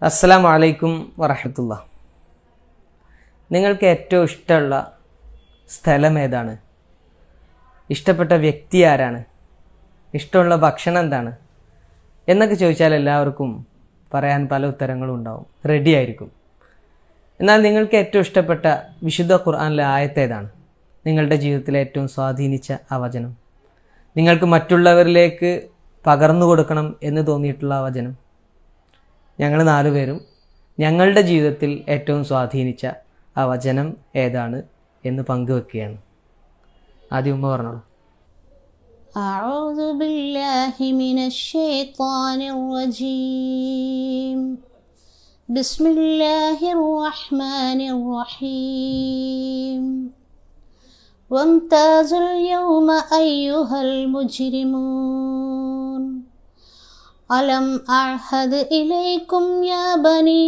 അസ്സലാമു അലൈക്കും വറഹമത്തുള്ള നിങ്ങൾക്ക് ഏറ്റവും ഇഷ്ടമുള്ള സ്ഥലം ഏതാണ് ഇഷ്ടപ്പെട്ട വ്യക്തി ആരാണ് ഇഷ്ടമുള്ള ഭക്ഷണം എന്താണ് എന്നൊക്കെ ചോദിച്ചാൽ എല്ലാവർക്കും പറയാൻ പല ഉത്തരങ്ങളും ഉണ്ടാവും റെഡി ആയിരിക്കും എന്നാൽ നിങ്ങൾക്ക് ഏറ്റവും ഇഷ്ടപ്പെട്ട വിശുദ്ധ ഖുർആനിലെ ആയത്തേതാണ് നിങ്ങളുടെ ജീവിതത്തിലെ ഏറ്റവും സ്വാധീനിച്ച ആ വചനം നിങ്ങൾക്ക് മറ്റുള്ളവരിലേക്ക് പകർന്നു കൊടുക്കണം എന്ന് തോന്നിയിട്ടുള്ള ആ വചനം ഞങ്ങൾ നാലുപേരും ഞങ്ങളുടെ ജീവിതത്തിൽ ഏറ്റവും സ്വാധീനിച്ച ആ വചനം ഏതാണ് എന്ന് പങ്കുവെക്കുകയാണ് ആദ്യം ഉമ്മ പറഞ്ഞോളൂ أعوذ بالله من الشيطان الرجيم بسم الله الرحمن الرحيم وامتازوا اليوم أيها المجرمون ألم أعهد إليكم يا بني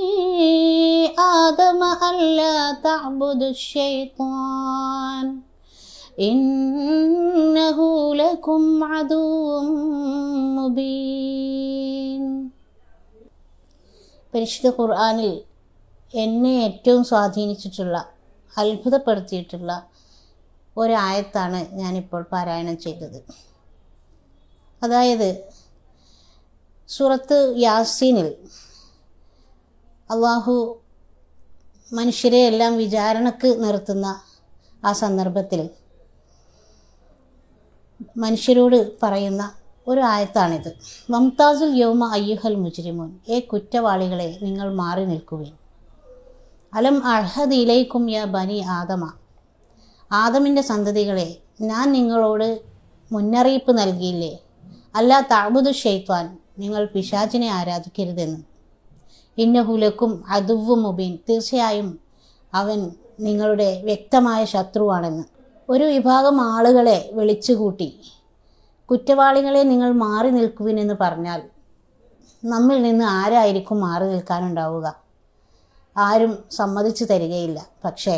آدم ألا تعبدوا الشيطان إنه لكم عدو مبين പരിശുദ്ധ ഖുർആനിൽ എന്നെ ഏറ്റവും സ്വാധീനിച്ചിട്ടുള്ള അത്ഭുതപ്പെടുത്തിയിട്ടുള്ള ഒരായത്താണ് ഞാനിപ്പോൾ പാരായണം ചെയ്തത് അതായത് സൂറത്ത് യാസീനിൽ അള്ളാഹു മനുഷ്യരെ എല്ലാം വിചാരണക്ക് നിർത്തുന്ന ആ സന്ദർഭത്തിൽ മനുഷ്യരോട് പറയുന്ന ഒരു ആയത്താണിത് മംതാസുൽ യൗമ അയ്യുഹൽ മുജ്രിമുൻ ഏ കുറ്റവാളികളെ നിങ്ങൾ മാറി നിൽക്കുവിൻ അലം അഹദ് ഇലൈക്കും യ ബനി ആദമ ആദമിൻ്റെ സന്തതികളെ ഞാൻ നിങ്ങളോട് മുന്നറിയിപ്പ് നൽകിയില്ലേ അല്ല താബുദു ഷെയ്ത്വാൻ നിങ്ങൾ പിശാചിനെ ആരാധിക്കരുതെന്ന് ഇന്നഹുലക്കും അതുവു മുബീൻ തീർച്ചയായും അവൻ നിങ്ങളുടെ വ്യക്തമായ ശത്രുവാണെന്ന് ഒരു വിഭാഗം ആളുകളെ വിളിച്ചുകൂട്ടി കുറ്റവാളികളെ നിങ്ങൾ മാറി നിൽക്കുവിനെന്ന് പറഞ്ഞാൽ നമ്മിൽ നിന്ന് ആരായിരിക്കും മാറി നിൽക്കാനുണ്ടാവുക ആരും സമ്മതിച്ചു തരികയില്ല പക്ഷേ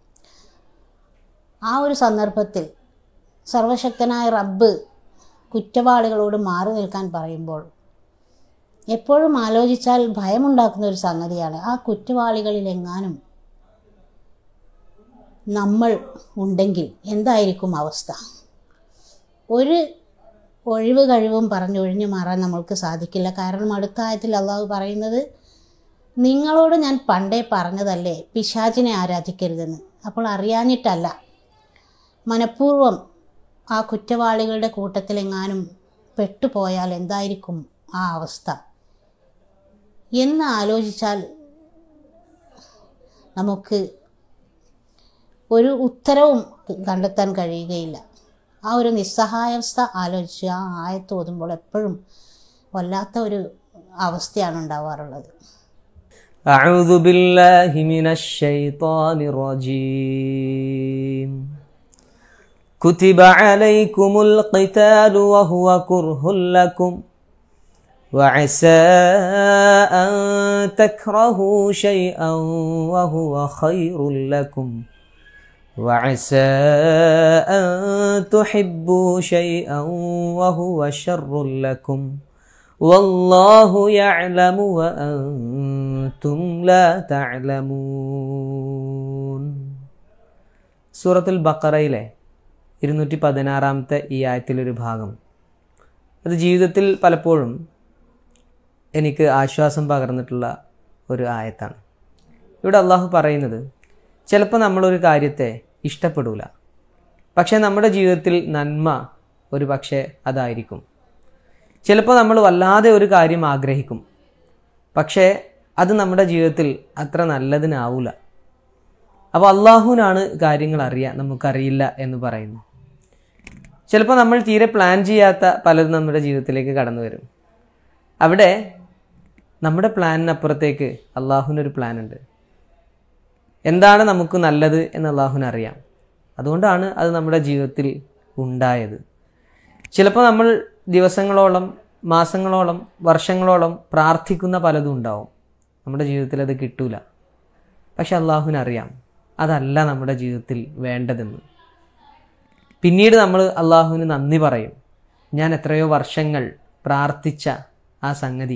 ആ ഒരു സന്ദർഭത്തിൽ സർവശക്തനായ റബ്ബ് കുറ്റവാളികളോട് മാറി നിൽക്കാൻ പറയുമ്പോൾ എപ്പോഴും ആലോചിച്ചാൽ ഭയമുണ്ടാക്കുന്ന ഒരു സംഗതിയാണ് ആ കുറ്റവാളികളിൽ എങ്ങാനും നമ്മൾ ഉണ്ടെങ്കിൽ എന്തായിരിക്കും അവസ്ഥ ഒരു ഒഴിവ് കഴിവും പറഞ്ഞൊഴിഞ്ഞു മാറാൻ നമ്മൾക്ക് സാധിക്കില്ല കാരണം അടുത്ത ആയത്തിൽ അള്ളാഹു പറയുന്നത് നിങ്ങളോട് ഞാൻ പണ്ടേ പറഞ്ഞതല്ലേ പിശാചിനെ ആരാധിക്കരുതെന്ന് അപ്പോൾ അറിയാഞ്ഞിട്ടല്ല മനഃപൂർവ്വം ആ കുറ്റവാളികളുടെ കൂട്ടത്തിലെങ്ങാനും പെട്ടുപോയാൽ എന്തായിരിക്കും ആ അവസ്ഥ എന്ന് ആലോചിച്ചാൽ നമുക്ക് ഒരു ഉത്തരവും കണ്ടെത്താൻ കഴിയുകയില്ല ആ ഒരു നിസ്സഹായാവസ്ഥ ആലോചിച്ച് ആ ആയത്ത് ഓതുമ്പോൾ എപ്പോഴും വല്ലാത്ത ഒരു അവസ്ഥയാണ് ഉണ്ടാവാറുള്ളത് أعوذ بالله من الشيطان الرجيم كتب عليكم القتال وهو كره لكم وعسى أن تكرهوا شيئا وهو خير لكم وعسى أن تحبوا شيئا وهو شر لكم والله يعلم وأنتم لا تعلمون സൂറത്തുൽ ബക്കറയിലെ ഇരുന്നൂറ്റി പതിനാറാമത്തെ ഈ ആയത്തിലൊരു ഭാഗം അത് ജീവിതത്തിൽ പലപ്പോഴും എനിക്ക് ആശ്വാസം പകർന്നിട്ടുള്ള ഒരു ആയത്താണ് ഇവിടെ അള്ളാഹു പറയുന്നത് ചിലപ്പോൾ നമ്മളൊരു കാര്യത്തെ ഇഷ്ടപ്പെടൂല പക്ഷേ നമ്മുടെ ജീവിതത്തിൽ നന്മ ഒരു പക്ഷേ അതായിരിക്കും ചിലപ്പോൾ നമ്മൾ വല്ലാതെ ഒരു കാര്യം ആഗ്രഹിക്കും പക്ഷേ അത് നമ്മുടെ ജീവിതത്തിൽ അത്ര നല്ലതിനാവില്ല അപ്പോൾ അള്ളാഹുവിനാണ് കാര്യങ്ങൾ അറിയാൻ നമുക്കറിയില്ല എന്ന് പറയുന്നു ചിലപ്പോൾ നമ്മൾ തീരെ പ്ലാൻ ചെയ്യാത്ത പലതും നമ്മുടെ ജീവിതത്തിലേക്ക് കടന്നു വരും അവിടെ നമ്മുടെ പ്ലാനിനപ്പുറത്തേക്ക് അള്ളാഹുവിനൊരു പ്ലാൻ ഉണ്ട് എന്താണ് നമുക്ക് നല്ലത് എന്ന് അള്ളാഹുവിന് അറിയാം അതുകൊണ്ടാണ് അത് നമ്മുടെ ജീവിതത്തിൽ ഉണ്ടായത് ചിലപ്പോൾ നമ്മൾ ദിവസങ്ങളോളം മാസങ്ങളോളം വർഷങ്ങളോളം പ്രാർത്ഥിക്കുന്ന പലതും ഉണ്ടാവും നമ്മുടെ ജീവിതത്തിൽ അത് കിട്ടൂല പക്ഷെ അള്ളാഹുവിന് അറിയാം അതല്ല നമ്മുടെ ജീവിതത്തിൽ വേണ്ടതെന്ന് പിന്നീട് നമ്മൾ അള്ളാഹുവിന് നന്ദി പറയും ഞാൻ എത്രയോ വർഷങ്ങൾ പ്രാർത്ഥിച്ച ആ സംഗതി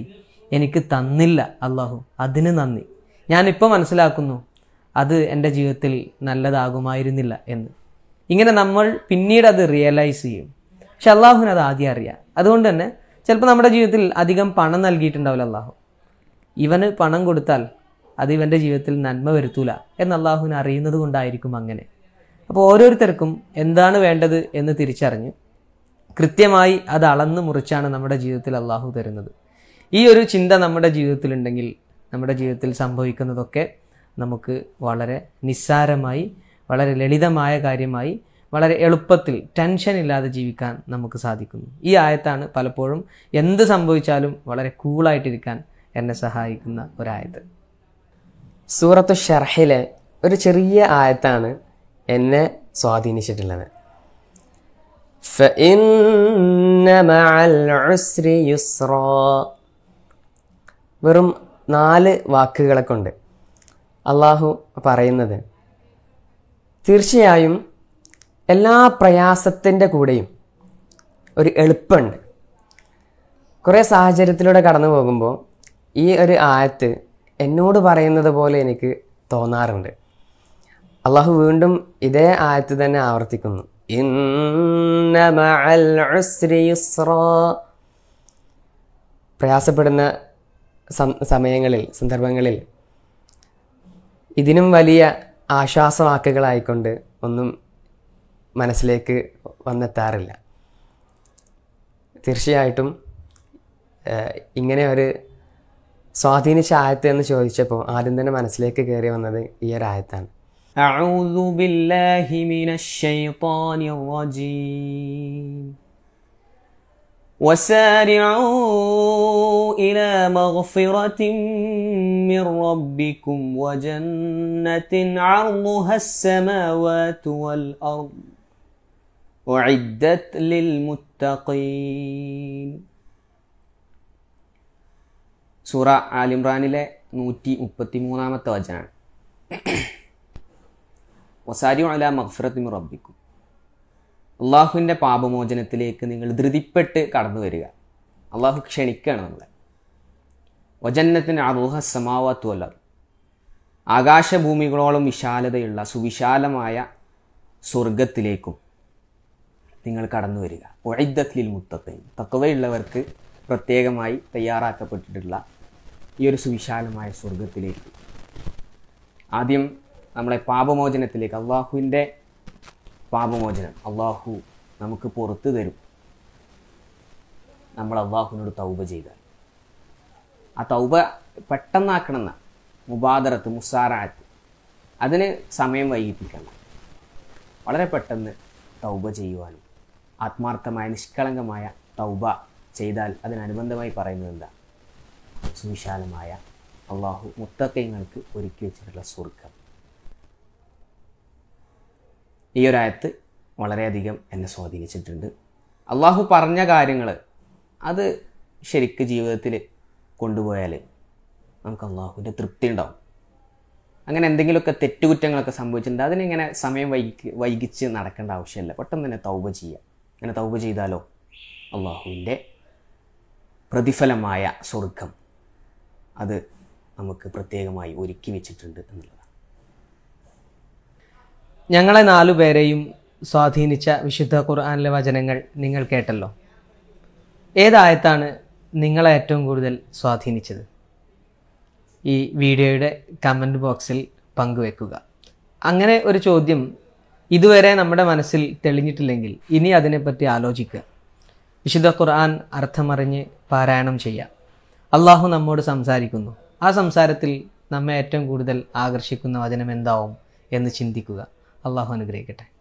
എനിക്ക് തന്നില്ല അള്ളാഹു അതിന് നന്ദി ഞാനിപ്പോൾ മനസ്സിലാക്കുന്നു അത് എൻ്റെ ജീവിതത്തിൽ നല്ലതാകുമായിരുന്നില്ല എന്ന് ഇങ്ങനെ നമ്മൾ പിന്നീട് അത് റിയലൈസ് ചെയ്യും പക്ഷെ അള്ളാഹുവിന് അത് ആദ്യം അറിയാം അതുകൊണ്ട് തന്നെ ചിലപ്പോൾ നമ്മുടെ ജീവിതത്തിൽ അധികം പണം നൽകിയിട്ടുണ്ടാവില്ല അള്ളാഹു ഇവന് പണം കൊടുത്താൽ അത് ഇവൻ്റെ ജീവിതത്തിൽ നന്മ വരുത്തൂല എന്ന് അള്ളാഹുവിന് അറിയുന്നത് കൊണ്ടായിരിക്കും അങ്ങനെ അപ്പോൾ ഓരോരുത്തർക്കും എന്താണ് വേണ്ടത് എന്ന് തിരിച്ചറിഞ്ഞ് കൃത്യമായി അത് അളന്ന് മുറിച്ചാണ് നമ്മുടെ ജീവിതത്തിൽ അള്ളാഹു തരുന്നത് ഈ ഒരു ചിന്ത നമ്മുടെ ജീവിതത്തിലുണ്ടെങ്കിൽ നമ്മുടെ ജീവിതത്തിൽ സംഭവിക്കുന്നതൊക്കെ നമുക്ക് വളരെ നിസ്സാരമായി വളരെ ലളിതമായ കാര്യമായി വളരെ എളുപ്പത്തിൽ ടെൻഷൻ ഇല്ലാതെ ജീവിക്കാൻ നമുക്ക് സാധിക്കുന്നു ഈ ആയത്താണ് പലപ്പോഴും എന്ത് സംഭവിച്ചാലും വളരെ കൂളായിട്ടിരിക്കാൻ എന്നെ സഹായിക്കുന്ന ഒരായത്ത് സൂറത്തു ഷർഹിലെ ഒരു ചെറിയ ആയത്താണ് എന്നെ സ്വാധീനിച്ചിട്ടുള്ളത് فإن مع العسر يسرا വെറും നാല് വാക്കുകളെ കൊണ്ട് അള്ളാഹു പറയുന്നത് തീർച്ചയായും എല്ലാ പ്രയാസത്തിൻ്റെ കൂടെയും ഒരു എളുപ്പമുണ്ട് കുറേ സാഹചര്യത്തിലൂടെ കടന്നു പോകുമ്പോൾ ഈ ഒരു ആയത്ത് എന്നോട് പറയുന്നത് പോലെ എനിക്ക് തോന്നാറുണ്ട് അള്ളാഹു വീണ്ടും ഇതേ ആയത്ത് തന്നെ ആവർത്തിക്കുന്നു ഇന്ന മഅൽ ഉസ്രി യുസ്റാ. പ്രയാസപ്പെടുന്ന സം- സമയങ്ങളിൽ സന്ദർഭങ്ങളിൽ ഇതിനും വലിയ ആശ്വാസവാക്കുകളായിക്കൊണ്ട് ഒന്നും മനസ്സിലേക്ക് വന്നെത്താറില്ല തീർച്ചയായിട്ടും ഏഹ്, ഇങ്ങനെ ഒരു സ്വാധീനിച്ച ആയത്ത് എന്ന് ചോദിച്ചപ്പോൾ ആദ്യം തന്നെ മനസ്സിലേക്ക് കയറി വന്നത് ഈ ഒരു ആയത്താണ് أعوذ بالله من الشيطان الرجيم وسارعوا إلى مغفرة من ربكم وجنة عرضها السماوات والأرض أعدت للمتقين സൂറ ആലിമ്രാനിലെ നൂറ്റി മുപ്പത്തി മൂന്നാമത്തെ വചനാണ് വസാരിയും അല മഹ്ഫറത്തിമി റബ്ബിക്കും അള്ളാഹുവിൻ്റെ പാപമോചനത്തിലേക്ക് നിങ്ങൾ ധൃതിപ്പെട്ട് കടന്നു വരിക അള്ളാഹു ക്ഷണിക്കുകയാണ് നമ്മളെ വജന്നത്തിന് അറൂഹ സമാവാത്തു അല്ല ആകാശഭൂമികളോളം വിശാലതയുള്ള സുവിശാലമായ സ്വർഗത്തിലേക്കും നിങ്ങൾ കടന്നു വരിക ഒഴിദ്ദത്ലിൽ മുത്തക്കയും തക്കവയുള്ളവർക്ക് പ്രത്യേകമായി തയ്യാറാക്കപ്പെട്ടിട്ടുള്ള ഈ ഒരു സുവിശാലമായ സ്വർഗത്തിലേക്ക് ആദ്യം നമ്മളെ പാപമോചനത്തിലേക്ക് അള്ളാഹുവിൻ്റെ പാപമോചനം അള്ളാഹു നമുക്ക് പുറത്തു തരും നമ്മൾ അള്ളാഹുവിനോട് തൗബ ചെയ്താൽ ആ തൗബ പെട്ടെന്നാക്കണമെന്ന മുബാദറത്ത് മുസാറാത്ത് അതിന് സമയം വൈകിപ്പിക്കണം വളരെ പെട്ടെന്ന് തൗബ ചെയ്യുവാനും ആത്മാർത്ഥമായ നിഷ്കളങ്കമായ തൗബ ചെയ്താൽ അതിനനുബന്ധമായി പറയുന്നത് എന്താ സുവിശാലമായ അള്ളാഹു മുത്തക്കൈങ്ങൾക്ക് ഒരുക്കി വെച്ചിട്ടുള്ള സ്വർഗം ഈ ഒരായത്ത് വളരെയധികം എന്നെ സ്വാധീനിച്ചിട്ടുണ്ട് അള്ളാഹു പറഞ്ഞ കാര്യങ്ങൾ അത് ശരിക്ക് ജീവിതത്തിൽ കൊണ്ടുപോയാൽ നമുക്ക് അള്ളാഹുവിൻ്റെ തൃപ്തി ഉണ്ടാവും അങ്ങനെ എന്തെങ്കിലുമൊക്കെ തെറ്റുകുറ്റങ്ങളൊക്കെ സംഭവിച്ചിട്ടുണ്ട് അതിനിങ്ങനെ സമയം വൈകി വൈകിച്ച് നടക്കേണ്ട ആവശ്യമില്ല പെട്ടെന്ന് തന്നെ തൗബ ചെയ്യുക അങ്ങനെ തൗബ ചെയ്താലോ അള്ളാഹുവിൻ്റെ പ്രതിഫലമായ സ്വർഗം അത് നമുക്ക് പ്രത്യേകമായി ഒരുക്കി വെച്ചിട്ടുണ്ട് എന്നുള്ളതാണ് ഞങ്ങളെ നാലു പേരെയും സ്വാധീനിച്ച വിശുദ്ധ ഖുർആനിലെ വചനങ്ങൾ നിങ്ങൾ കേട്ടല്ലോ ഏതായത്താണ് നിങ്ങളെ ഏറ്റവും കൂടുതൽ സ്വാധീനിച്ചത് ഈ വീഡിയോയുടെ കമൻറ്റ് ബോക്സിൽ പങ്കുവെക്കുക അങ്ങനെ ഒരു ചോദ്യം ഇതുവരെ നമ്മുടെ മനസ്സിൽ തെളിഞ്ഞിട്ടില്ലെങ്കിൽ ഇനി അതിനെപ്പറ്റി ആലോചിക്കുക വിശുദ്ധ ഖുർആൻ അർത്ഥമറിഞ്ഞ് പാരായണം ചെയ്യാം അള്ളാഹു നമ്മോട് സംസാരിക്കുന്നു ആ സംസാരത്തിൽ നമ്മെ ഏറ്റവും കൂടുതൽ ആകർഷിക്കുന്ന വചനം എന്താവും എന്ന് ചിന്തിക്കുക അള്ളാഹു അനുഗ്രഹിക്കട്ടെ